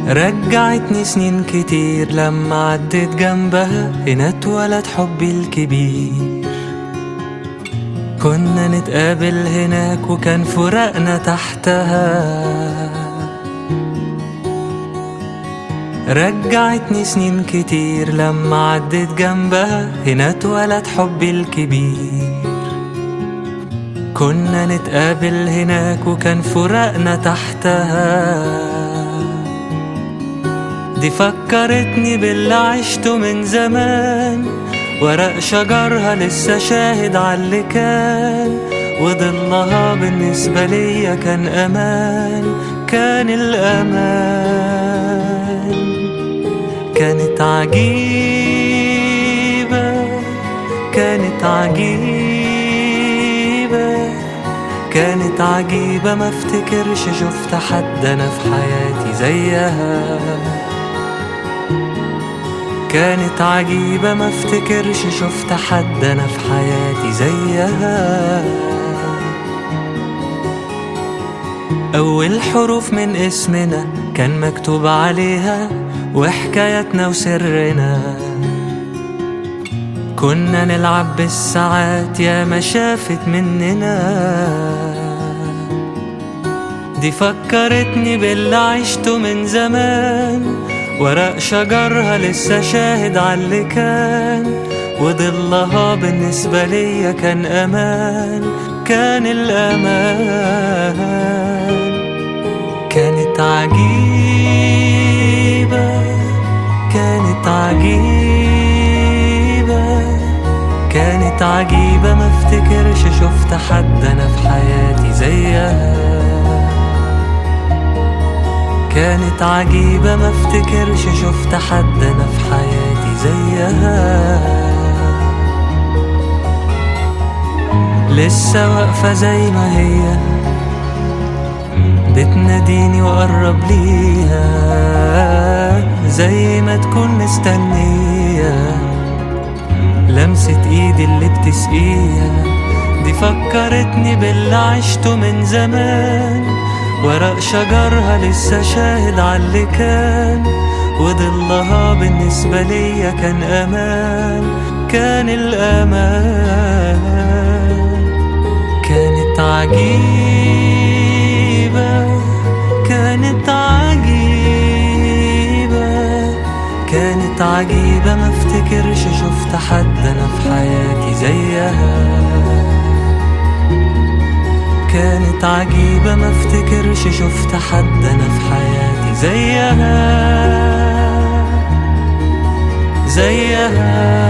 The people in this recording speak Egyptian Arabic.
رجعتني سنين كتير لما عديت جنبها هنا اتولد حبي الكبير كنا نتقابل هناك وكان فراقنا تحتها رجعتني سنين كتير لما عديت جنبها هنا اتولد حبي الكبير كنا نتقابل هناك وكان فراقنا تحتها دي فكرتني باللي عشته من زمان ورق شجرها لسه شاهد عاللي كان وضلها بالنسبة ليا كان أمان كان الأمان كانت عجيبة كانت عجيبة كانت عجيبة ما افتكرش شفت حد أنا في حياتي زيها كانت عجيبة ما افتكرش شفت حد أنا في حياتي زيها أول حروف من اسمنا كان مكتوب عليها وحكاياتنا وسرنا كنا نلعب بالساعات يا ما شافت مننا دي فكرتني باللي عشته من زمان ورق شجرها لسه شاهد عاللي كان وضلها بالنسبة ليا كان أمان كان الأمان كانت عجيبة كانت عجيبة كانت عجيبة ما افتكرش شفت حد أنا في حياتي زيها كانت عجيبة ما افتكرش شفت حد أنا في حياتي زيها لسه واقفة زي ما هي بتناديني وقرب ليها زي ما تكون مستنية لمسة ايدي اللي بتسقيها دي فكرتني باللي عشته من زمان ورق شجرها لسه شاهد عاللي كان وضلها بالنسبة ليا كان أمان كان الأمان كانت عجيبة كانت عجيبة كانت عجيبة ما افتكرش شفت حد أنا في حياتي زيها كانت عجيبة ما افتكرش شفت حد أنا في حياتي زيها زيها